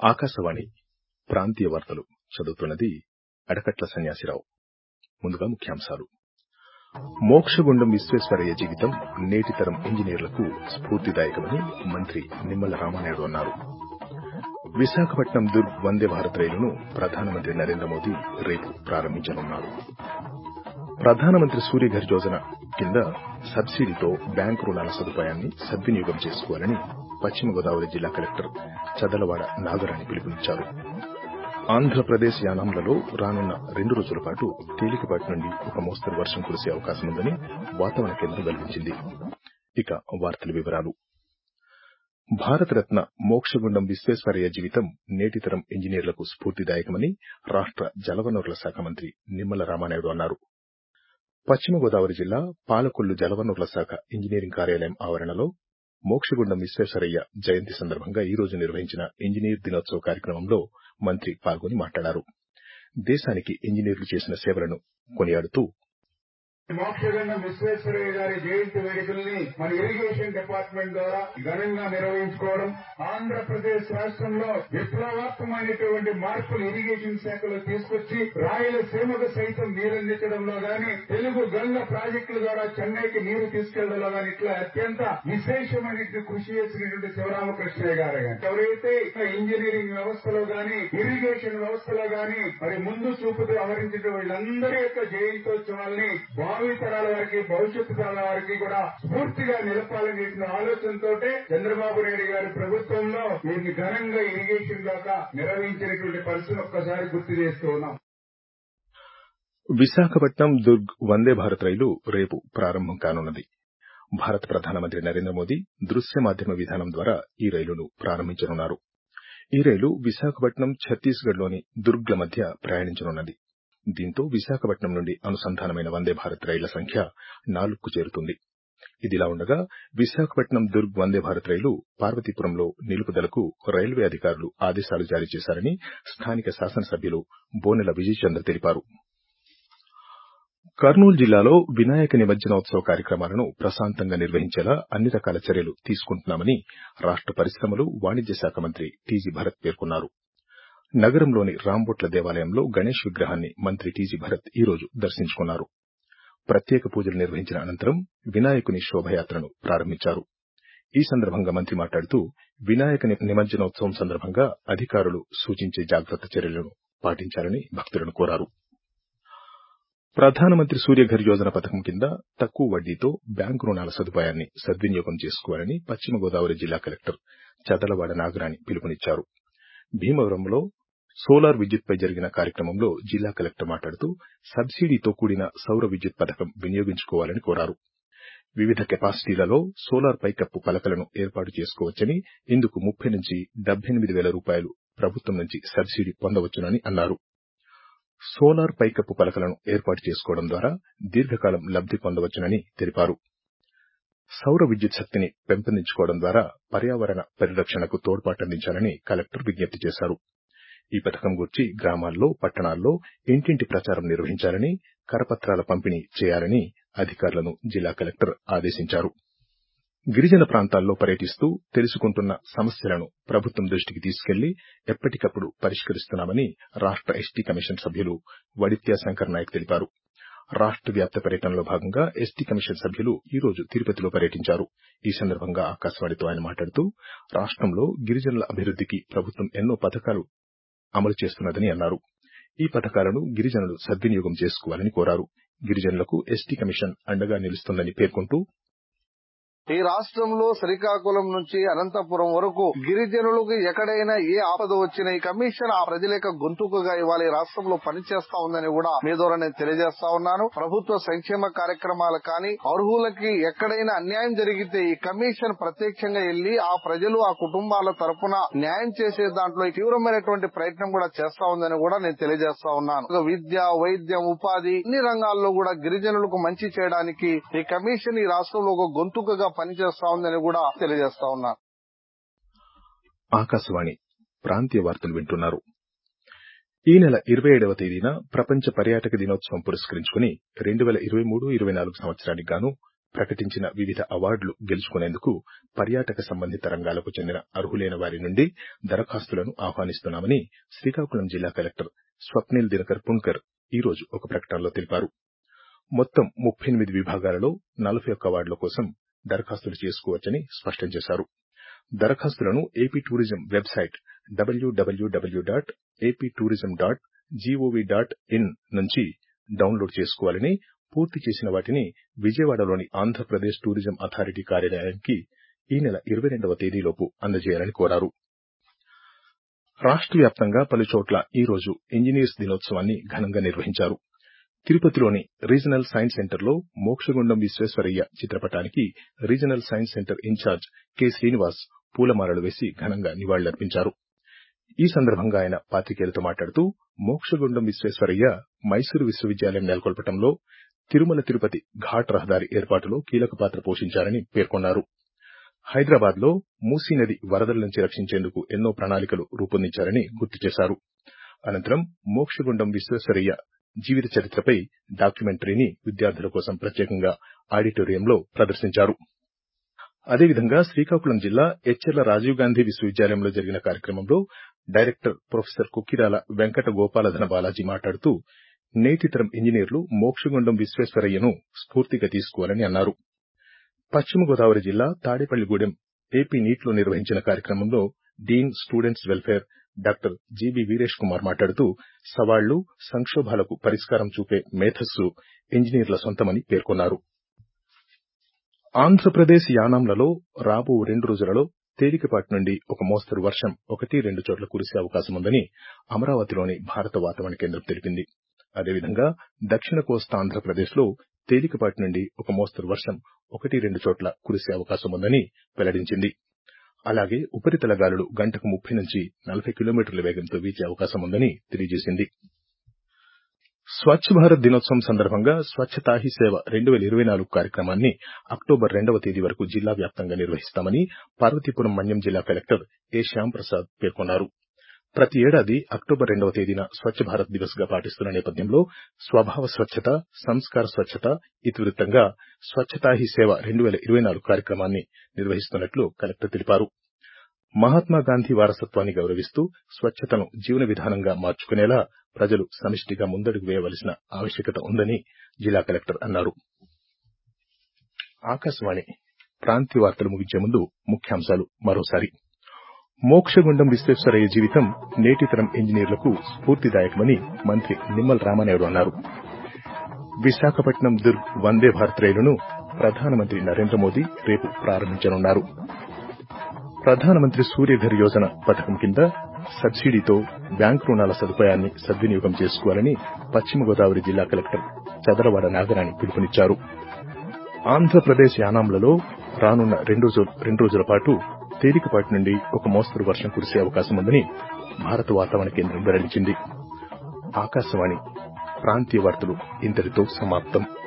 ఆకాశవాణి ప్రాంతీయ వార్తలు చదువుతున్నది అడకట్ల సన్యాసిరావు ముందుగా ముఖ్యాంశాలు మోక్షగుండం విశ్వేశ్వరయ్య జీవితం నేటి తరం ఇంజనీర్లకు స్ఫూర్తిదాయకమని మంత్రి నిమ్మల రామానాయుడు అన్నారు విశాఖపట్నం దుర్గ్ వందే భారత్ రైలును ప్రధానమంత్రి నరేంద్ర మోదీ రేపు ప్రారంభించనున్నారు ప్రధానమంత్రి సూర్యఘర్ యోజన కింద సబ్సిడీతో బ్యాంకు రుణాల సదుపాయాన్ని సద్వినియోగం చేసుకోవాలని పశ్చిమ గోదావరి జిల్లా కలెక్టర్ చదలవాడ నాగరాణి పిలుపునిచ్చారు ఆంధ్రప్రదేశ్ యానాంలలో రానున్న రెండు రోజుల పాటు తేలికపాటి నుండి ఒక మోస్తరు వర్షం కురిసే అవకాశం ఉందని వాతావరణ కేంద్రం వెల్లడించింది ఇక వార్తల వివరాలు భారతరత్న మోక్షగుండం విశ్వేశ్వరయ్య జీవితం నేటి తరం ఇంజనీర్లకు స్ఫూర్తిదాయకమని రాష్ట జలవనరుల శాఖ మంత్రి నిమ్మల రామానాయుడు అన్నారు పశ్చిమ గోదావరి జిల్లా పాలకొల్లు జలవనరుల శాఖ ఇంజనీరింగ్ కార్యాలయం ఆవరణలో మోక్షగుండం విశ్వేశ్వరయ్య జయంతి సందర్భంగా ఈ రోజు నిర్వహించిన ఇంజనీర్ దినోత్సవ కార్యక్రమంలో మంత్రి పాల్గొని మాట్లాడారు దేశానికి ఇంజనీర్లు చేసిన సేవలను కొనియాడుతూ మోక్షగండం విశ్వేశ్వరయ్య గారి జయంతి వేడుకల్ని మన ఇరిగేషన్ డిపార్ట్మెంట్ ద్వారా ఘనంగా నిర్వహించుకోవడం ఆంధ్రప్రదేశ్ రాష్ట్రంలో విప్లవాత్మకమైనటువంటి మార్పులు ఇరిగేషన్ శాఖలో తీసుకొచ్చి రాయలసీమకు సైతం నీరందించడంలో గాని తెలుగు గంగ ప్రాజెక్టుల ద్వారా చెన్నైకి నీరు తీసుకెళ్లడంలో గాని ఇట్లా అత్యంత విశేషమైనటువంటి కృషి చేసినటువంటి శివరామకృష్ణయ్య గారు గాని ఎవరైతే ఇంజనీరింగ్ వ్యవస్థలో గాని ఇరిగేషన్ వ్యవస్థలో గాని మరి ముందు చూపుతూ వ్యవహరించిన వీళ్ళందరి యొక్క జయంతోత్సవాల్ని భావి తరాల వారికి భవిష్యత్తు తరాల వారికి కూడా స్ఫూర్తిగా నిలపాలనే ఆలోచనతో చంద్రబాబు నాయుడు గారి ప్రభుత్వంలో దీన్ని ఘనంగా ఇరిగేషన్ దాకా నిర్వహించినటువంటి పరిస్థితిని ఒక్కసారి గుర్తు చేస్తూ ఉన్నాం విశాఖపట్నం దుర్గ్ వందే భారత్ రైలు రేపు ప్రారంభం కానున్నది భారత ప్రధానమంత్రి నరేంద్ర మోదీ దృశ్య మాధ్యమ విధానం ద్వారా ఈ రైలును ప్రారంభించనున్నారు ఈ రైలు విశాఖపట్నం ఛత్తీస్గఢ్లోని దుర్గ్ల మధ్య ప్రయాణించనున్నది దీంతో విశాఖపట్నం నుండి అనుసంధానమైన వందే భారత్ రైళ్ల సంఖ్య నాలుగుకు చేరుతుంది ఇదిలా ఉండగా విశాఖపట్నం దుర్గ్ వందే భారత్ రైలు పార్వతీపురంలో నిలుపుదలకు రైల్వే అధికారులు ఆదేశాలు జారీ చేశారని స్థానిక శాసనసభ్యులు బోనెల విజయచంద్ర తెలిపారు కర్నూలు జిల్లాలో వినాయక నిమజ్జనోత్సవ కార్యక్రమాలను ప్రశాంతంగా నిర్వహించేలా అన్ని రకాల చర్యలు తీసుకుంటున్నామని రాష్ట పరిశ్రమలు వాణిజ్య శాఖ మంత్రి టీజీ భరత్ పేర్కొన్నారు నగరంలోని రాంబొట్ల దేవాలయంలో గణేష్ విగ్రహాన్ని మంత్రి టీజీ భరత్ ఈ రోజు దర్శించుకున్నారు ప్రత్యేక పూజలు నిర్వహించిన అనంతరం వినాయకుని శోభయాత్రను ప్రారంభించారు ఈ సందర్భంగా మంత్రి మాట్లాడుతూ వినాయక నిమజ్జనోత్సవం సందర్భంగా అధికారులు సూచించే జాగ్రత్త చర్యలను పాటించాలని భక్తులను కోరారు ప్రధానమంత్రి సూర్యఘర్ యోజన పథకం కింద తక్కువ వడ్డీతో బ్యాంకు రుణాల సదుపాయాన్ని సద్వినియోగం చేసుకోవాలని పశ్చిమ గోదావరి జిల్లా కలెక్టర్ చదలవాడ నాగరాణి పిలుపునిచ్చారు భీమవరంలో సోలార్ విద్యుత్పై జరిగిన కార్యక్రమంలో జిల్లా కలెక్టర్ మాట్లాడుతూ సబ్సిడీతో కూడిన సౌర విద్యుత్ పథకం వినియోగించుకోవాలని కోరారు వివిధ కెపాసిటీలలో సోలార్ పైకప్పు పలకలను ఏర్పాటు చేసుకోవచ్చని ఇందుకు ముప్పై నుంచి డెబ్బెనిమిది వేల రూపాయలు ప్రభుత్వం నుంచి సబ్సిడీ పొందవచ్చునని అన్నారు సోలార్ పైకప్పు పలకలను ఏర్పాటు చేసుకోవడం ద్వారా దీర్ఘకాలం లబ్ది పొందవచ్చునని తెలిపారు సౌర విద్యుత్ శక్తిని పెంపొందించుకోవడం ద్వారా పర్యావరణ పరిరక్షణకు తోడ్పాటందించాలని కలెక్టర్ విజ్ఞప్తి చేశారు ఈ పథకం గురించి గ్రామాల్లో పట్టణాల్లో ఇంటింటి ప్రచారం నిర్వహించాలని కరపత్రాల పంపిణీ చేయాలని అధికారులను జిల్లా కలెక్టర్ ఆదేశించారు గిరిజన ప్రాంతాల్లో పర్యటిస్తూ తెలుసుకుంటున్న సమస్యలను ప్రభుత్వం దృష్టికి తీసుకెళ్లి ఎప్పటికప్పుడు పరిష్కరిస్తున్నామని రాష్ట ఎస్టీ కమిషన్ సభ్యులు వడిత్యా శంకర్ నాయక్ తెలిపారు రాష్ట వ్యాప్త పర్యటనలో భాగంగా ఎస్టీ కమిషన్ సభ్యులు ఈ రోజు తిరుపతిలో పర్యటించారు ఈ సందర్భంగా ఆకాశవాణితో ఆయన మాట్లాడుతూ రాష్టంలో గిరిజనుల అభివృద్దికి ప్రభుత్వం ఎన్నో పథకాలు అమలు చేస్తున్నదని అన్నారు ఈ పథకాలను గిరిజనులు సద్వినియోగం చేసుకోవాలని కోరారు గిరిజనులకు ఎస్టీ కమిషన్ అండగా నిలుస్తుందని పేర్కొంటూ ఈ రాష్ట్రంలో శ్రీకాకుళం నుంచి అనంతపురం వరకు గిరిజనులకు ఎక్కడైనా ఏ ఆపద వచ్చినా ఈ కమిషన్ ఆ ప్రజల యొక్క గొంతుకుగా ఇవాళ ఈ రాష్ట్రంలో పనిచేస్తా ఉందని కూడా మీ ద్వారా నేను తెలియజేస్తా ఉన్నాను ప్రభుత్వ సంక్షేమ కార్యక్రమాలు కానీ అర్హులకి ఎక్కడైనా అన్యాయం జరిగితే ఈ కమిషన్ ప్రత్యక్షంగా వెళ్లి ఆ ప్రజలు ఆ కుటుంబాల తరపున న్యాయం చేసే దాంట్లో తీవ్రమైనటువంటి ప్రయత్నం కూడా చేస్తా ఉందని కూడా నేను తెలియజేస్తా ఉన్నాను విద్య వైద్యం ఉపాధి అన్ని రంగాల్లో కూడా గిరిజనులకు మంచి చేయడానికి ఈ కమిషన్ ఈ రాష్ట్రంలో ఒక గొంతుకగా పనిచేస్తా ఉందని కూడా తెలియజేస్తా ఉన్నాను ఆకాశవాణి ప్రాంతీయ వార్తలు వింటున్నారు ఈ నెల ఇరవై ఏడవ తేదీన ప్రపంచ పర్యాటక దినోత్సవం పురస్కరించుకుని రెండు వేల ఇరవై మూడు ఇరవై నాలుగు సంవత్సరానికి గాను ప్రకటించిన వివిధ అవార్డులు గెలుచుకునేందుకు పర్యాటక సంబంధిత రంగాలకు చెందిన అర్హులైన వారి నుండి దరఖాస్తులను ఆహ్వానిస్తున్నామని శ్రీకాకుళం జిల్లా కలెక్టర్ స్వప్నిల్ దినకర్ పుణ్కర్ ఈ రోజు ఒక ప్రకటనలో తెలిపారు మొత్తం ముప్పై ఎనిమిది విభాగాలలో నలభై ఒక్క అవార్డుల కోసం దరఖాస్తులు చేసుకోవచ్చని స్పష్టం చేశారు దరఖాస్తులను AP tourism website WWW dot AP tourism dot GOV dot in నుంచి డౌన్లోడ్ చేసుకోవాలని పూర్తి చేసిన వాటిని విజయవాడలోని ఆంధ్రప్రదేశ్ టూరిజం అథారిటీ కార్యాలయానికి ఈ నెల ఇరవై రెండవ తేదీలోపు అందజేయాలని కోరారు రాష్ట వ్యాప్తంగా పలుచోట్ల ఈ రోజు ఇంజనీర్స్ దినోత్సవాన్ని ఘనంగా నిర్వహించారు తిరుపతిలోని రీజనల్ సైన్స్ సెంటర్లో మోక్షగుండం విశ్వేశ్వరయ్య చిత్రపటానికి regional science centre in charge K Srinivas పూలమాలలు వేసి ఘనంగా నివాళులర్పించారు ఈ సందర్భంగా ఆయన పాత్రికేయులతో మాట్లాడుతూ మోక్షగుండం విశ్వేశ్వరయ్య మైసూరు విశ్వవిద్యాలయం నెలకొల్పటంలో తిరుమల తిరుపతి ఘాట్ రహదారి ఏర్పాటులో కీలక పాత్ర పోషించారని పేర్కొన్నారు హైదరాబాద్ లో మూసీ నది వరదల నుంచి రక్షించేందుకు ఎన్నో ప్రణాళికలు రూపొందించారని గుర్తు చేశారు అనంతరం మోక్షగుండం విశ్వేశ్వరయ్య జీవిత చరిత్రపై డాక్యుమెంటరీని విద్యార్థుల కోసం ప్రత్యేకంగా ఆడిటోరియంలో ప్రదర్శించారు అదేవిధంగా శ్రీకాకుళం జిల్లా ఎచ్చెర్ల రాజీవ్ గాంధీ విశ్వవిద్యాలయంలో జరిగిన కార్యక్రమంలో డైరెక్టర్ ప్రొఫెసర్ కుక్కిరాల వెంకట గోపాలధన బాలాజీ మాట్లాడుతూ నేటి తరం ఇంజనీర్లు మోక్షగుండం విశ్వేశ్వరయ్యను స్ఫూర్తిగా తీసుకోవాలని అన్నారు పశ్చిమ గోదావరి జిల్లా తాడేపల్లిగూడెం ఏపీ నీట్లో నిర్వహించిన కార్యక్రమంలో dean students welfare doctor GB Veeresh Kumar మాట్లాడుతూ సవాళ్లు సంక్షోభాలకు పరిష్కారం చూపే మేధస్సు ఇంజనీర్ల సొంతమని పేర్కొన్నారు ఆంధ్రప్రదేశ్ యానాంలలో రాబో రెండు రోజులలో తేలికపాటి నుండి ఒక మోస్తరు వర్షం ఒకటి రెండు చోట్ల కురిసే అవకాశం ఉందని అమరావతిలోని భారత వాతావరణ కేంద్రం తెలిపింది అదేవిధంగా దక్షిణ కోస్తా ఆంధ్రప్రదేశ్లో తేలికపాటి నుండి ఒక మోస్తరు వర్షం ఒకటి రెండు చోట్ల కురిసే అవకాశం ఉందని వెల్లడించింది అలాగే ఉపరితల గాలులు గంటకు ముప్పై నుంచి నలభై కిలోమీటర్ల వేగంతో వీచే అవకాశం ఉందని తెలియజేసింది స్వచ్ఛ భారత్ దినోత్సవం సందర్భంగా స్వచ్ఛతా హీ సేవ రెండు వేల ఇరవై నాలుగు కార్యక్రమాన్ని అక్టోబర్ రెండవ తేదీ వరకు జిల్లా వ్యాప్తంగా నిర్వహిస్తామని పార్వతీపురం మన్యం జిల్లా కలెక్టర్ ఏ శ్యాంప్రసాద్ పేర్కొన్నారు ప్రతి ఏడాది అక్టోబర్ రెండవ తేదీన స్వచ్ఛ భారత్ దివస్ గా పాటిస్తున్న నేపథ్యంలో స్వభావ స్వచ్ఛత సంస్కార స్వచ్ఛత ఇతివృత్తంగా స్వచ్ఛతా హీ సేవ రెండు వేల ఇరవై నాలుగు కార్యక్రమాన్ని నిర్వహిస్తున్నట్లు కలెక్టర్ తెలిపారు మహాత్మా గాంధీ వారసత్వాన్ని గౌరవిస్తూ స్వచ్ఛతను జీవన విధానంగా మార్చుకునేలా ప్రజలు సమిష్టిగా ముందడుగు వేయవలసిన ఆవశ్యకత ఉందని జిల్లా కలెక్టర్ అన్నారు ఆకాశవాణి ప్రాంతీయ వార్తలు ముగించే ముందు ముఖ్యాంశాలు మరోసారి మోక్షగుండం విశ్వేశ్వరయ్య జీవితం నేటి తరం ఇంజనీర్లకు స్ఫూర్తిదాయకమని మంత్రి నిమ్మల రామానాయుడు అన్నారు విశాఖపట్నం దుర్గ్ వందే భారత్ రైలును ప్రధానమంత్రి నరేంద్ర మోదీ రేపు ప్రారంభించనున్నారు ప్రధానమంత్రి సూర్యఘర్ యోజన పథకం కింద సబ్సిడీతో బ్యాంకు రుణాల సదుపాయాన్ని సద్వినియోగం చేసుకోవాలని పశ్చిమ గోదావరి జిల్లా కలెక్టర్ చదలవాడ నాగరాణి పిలుపునిచ్చారు ఆంధ్రప్రదేశ్ యానాంలలో రానున్న రెండు రోజుల పాటు తేలికపాటి నుండి ఒక మోస్తరు వర్షం కురిసే అవకాశం ఉందని భారత వాతావరణ కేంద్రం వెల్లడించింది ఆకాశవాణి ప్రాంతీయ వార్తలు ఇంతటితో సమాప్తం